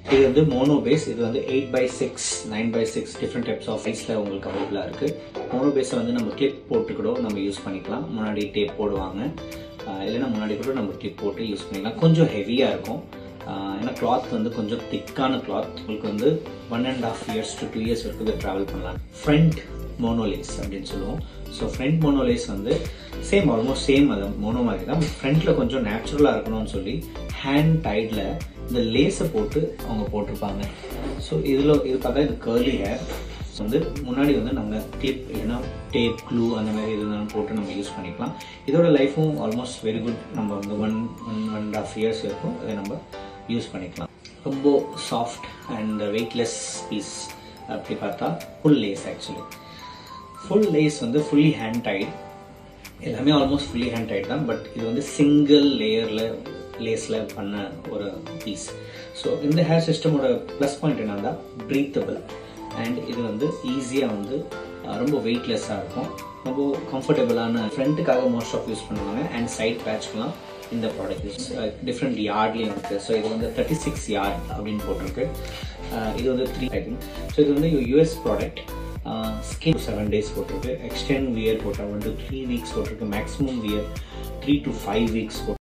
இது வந்து mono base இது வந்து eight by six nine by six different types of சைஸில் உங்களுக்கு அவைலபிளாக இருக்குது மோனோ பேஸை வந்து நம்ம கிளிப் போட்டு கூட நம்ம யூஸ் பண்ணிக்கலாம் முன்னாடி டேப் போடுவாங்க ஆஹ் இல்லைன்னா முன்னாடி கூட நம்ம கிளிப் போட்டு யூஸ் பண்ணிக்கலாம் கொஞ்சம் ஹெவியாக இருக்கும் ஆஹ் ஏன்னா கிளாத் வந்து கொஞ்சம் திக்கான கிளாத் உங்களுக்கு வந்து one and half years to two years வரைக்கும் இதை ட்ராவல் பண்ணலாம் ஃப்ரண்ட் மோனோலேஸ் அப்படின்னு சொல்லுவோம் ஸோ ஃப்ரண்ட் மோனோலேஸ் வந்து சேம் ஆல்மோஸ்ட் சேம் அது மோனோ மாதிரி தான் ஃப்ரண்ட்டில் கொஞ்சம் நேச்சுரலாக இருக்கணும்னு சொல்லி ஹேண்ட் டைடில் இந்த லேஸை போட்டு அவங்க போட்டிருப்பாங்க ஸோ இதில் இது பார்த்தா இது கேர்லி ஹேர் வந்து முன்னாடி வந்து நம்ம கிளிப் இல்லைன்னா டேப் க்ளூ அந்த மாதிரி எதுனாலும் போட்டு நம்ம யூஸ் பண்ணிக்கலாம் இதோட லைஃபும் ஆல்மோஸ்ட் வெரி குட் நம்ம வந்து one one one and half years இருக்கும் அதை நம்ம யூஸ் பண்ணிக்கலாம் ரொம்ப சாஃப்ட் அண்ட் வெயிட்லெஸ் பீஸ் அப்படி பார்த்தா full lace actually full lace வந்து ஃபுல்லி ஹேண்ட் டைட் எல்லாமே ஆல்மோஸ்ட் ஃபுல்லி ஹேண்ட் டைட் தான் பட் இது வந்து சிங்கிள் லேயரில் லேஸில் பண்ண ஒரு பீஸ் ஸோ இந்த ஹேர் சிஸ்டமோட ப்ளஸ் பாயிண்ட் என்னன்னா ப்ரீத்தபிள் அண்ட் இது வந்து ஈஸியாக வந்து அஹ், ரொம்ப வெயிட்லெஸ்ஸாக இருக்கும் ரொம்ப கம்ஃபர்டபுளான ஃப்ரண்ட்டுக்காக மோஸ்ட் ஆஃப் யூஸ் பண்ணுவாங்க அண்ட் சைட் பேட்ச்க்கெலாம் இந்த ப்ராடக்ட் யூஸ் டிஃப்ரெண்ட் யார்ட்லேயும் இருக்குது ஸோ இது வந்து தேர்ட்டி சிக்ஸ் யார்ட் அப்படின்னு போட்டிருக்கு அஹ், இது வந்து த்ரீ ஐட்டிங் ஸோ இது வந்து US product skin seven days போட்டிருக்கு எக்ஸ்டெண்ட் வியர் போட்டால் ஒன் டு த்ரீ வீக்ஸ் போட்டிருக்கு maximum wear three to five weeks